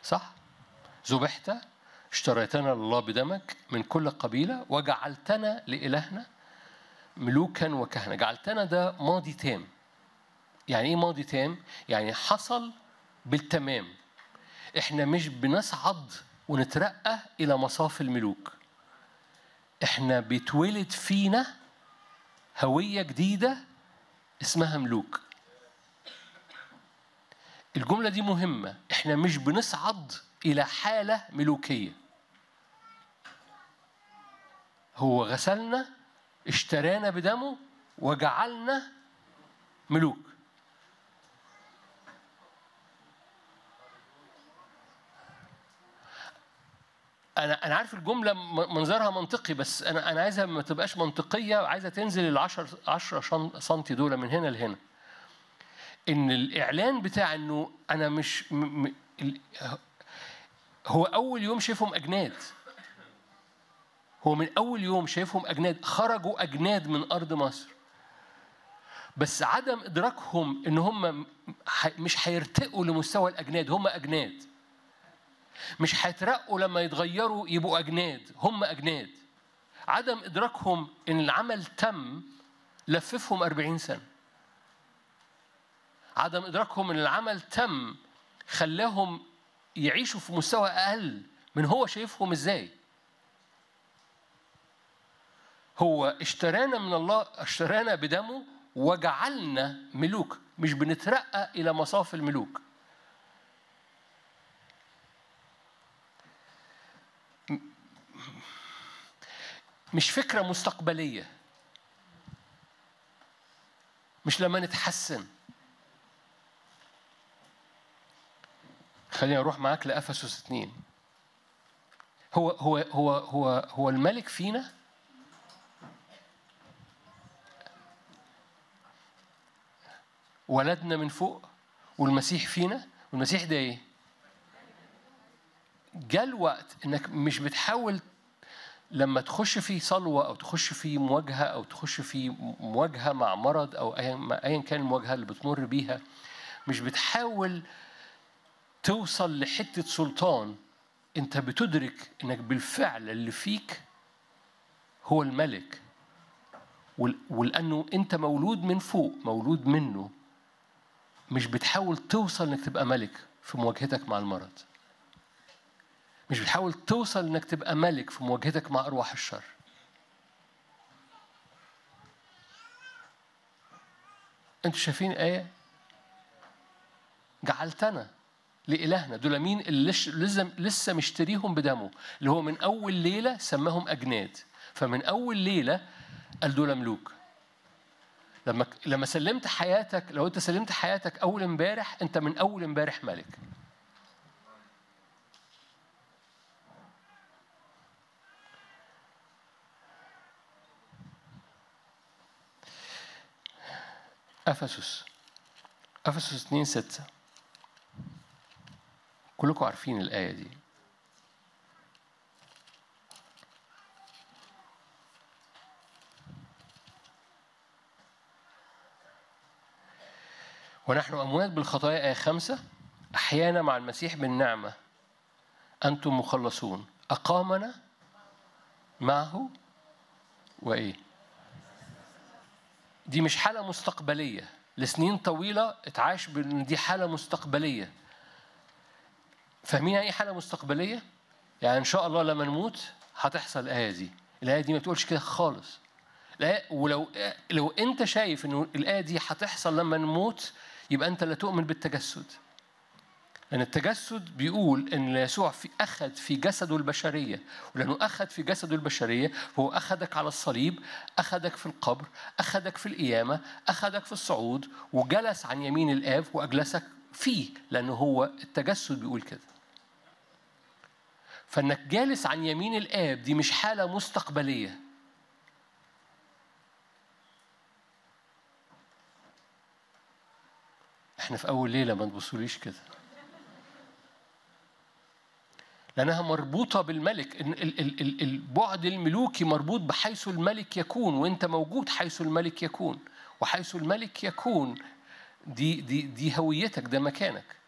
صح ذبحت اشتريتنا لله بدمك من كل قبيلة وجعلتنا لإلهنا ملوكا وكهنة جعلتنا ده ماضي تام يعني ايه ماضي تام يعني حصل بالتمام احنا مش بنصعد ونترقى الى مصاف الملوك احنا بيتولد فينا هوية جديدة اسمها ملوك الجملة دي مهمة احنا مش بنصعد إلى حالة ملوكية هو غسلنا اشترانا بدمه وجعلنا ملوك انا انا عارف الجمله م- منظرها منطقي بس انا انا عايزها ما تبقاش منطقيه عايزه تنزل ال 10 10 سم دول من هنا لهنا ان الاعلان بتاع انه انا مش م م ال- هو اول يوم شايفهم اجناد هو من اول يوم شايفهم اجناد خرجوا اجناد من ارض مصر بس عدم ادراكهم ان هم ح- مش هيرتقوا لمستوى الاجناد هم اجناد مش هيترقوا لما يتغيروا يبقوا أجناد هم أجناد عدم إدراكهم إن العمل تم لففهم أربعين سنة عدم إدراكهم إن العمل تم خلاهم يعيشوا في مستوى أقل من هو شايفهم إزاي هو اشترانا من الله اشترانا بدمه وجعلنا ملوك مش بنترقى إلى مصاف الملوك مش فكرة مستقبلية مش لما نتحسن خليني اروح معاك لافسس اثنين هو هو هو هو هو الملك فينا ولدنا من فوق والمسيح فينا والمسيح ده ايه؟ جاء الوقت انك مش بتحاول لما تخش في صلوة أو تخش في مواجهة أو تخش في مواجهة مع مرض أو أيا أيا كان المواجهة اللي بتمر بيها مش بتحاول توصل لحتة سلطان أنت بتدرك إنك بالفعل اللي فيك هو الملك ول- ولأنه أنت مولود من فوق مولود منه مش بتحاول توصل إنك تبقى ملك في مواجهتك مع المرض مش بتحاول توصل انك تبقى ملك في مواجهتك مع ارواح الشر انتوا شايفين ايه جعلتنا لإلهنا دول مين اللي لش- لسه لسه مشتريهم بدمه اللي هو من أول ليلة سماهم أجناد فمن أول ليلة قال دول ملوك لما لما سلمت حياتك لو أنت سلمت حياتك أول امبارح أنت من أول امبارح ملك أفسس أفسس 2 6 كلكم عارفين الآية دي ونحن أموات بالخطايا آية خمسة أحيانا مع المسيح بالنعمة أنتم مخلصون أقامنا معه وإيه دي مش حالة مستقبلية لسنين طويلة اتعاش بأن دي حالة مستقبلية فاهمين يعني ايه حالة مستقبلية؟ يعني إن شاء الله لما نموت هتحصل الآية دي الآية دي ما تقولش كده خالص لا ولو لو أنت شايف إنه الآية دي هتحصل لما نموت يبقى أنت لا تؤمن بالتجسد لأن التجسد بيقول إن يسوع في أخذ في جسده البشرية ولأنه أخذ في جسده البشرية فهو أخذك على الصليب أخذك في القبر أخذك في القيامة أخذك في الصعود وجلس عن يمين الآب وأجلسك فيه لأنه هو التجسد بيقول كده فإنك جالس عن يمين الآب دي مش حالة مستقبلية احنا في أول ليلة ما تبصوليش كده لأنها مربوطة بالملك إن ال- ال- ال- البعد الملوكي مربوط بحيث الملك يكون وأنت موجود حيث الملك يكون وحيث الملك يكون دي دي دي هويتك ده مكانك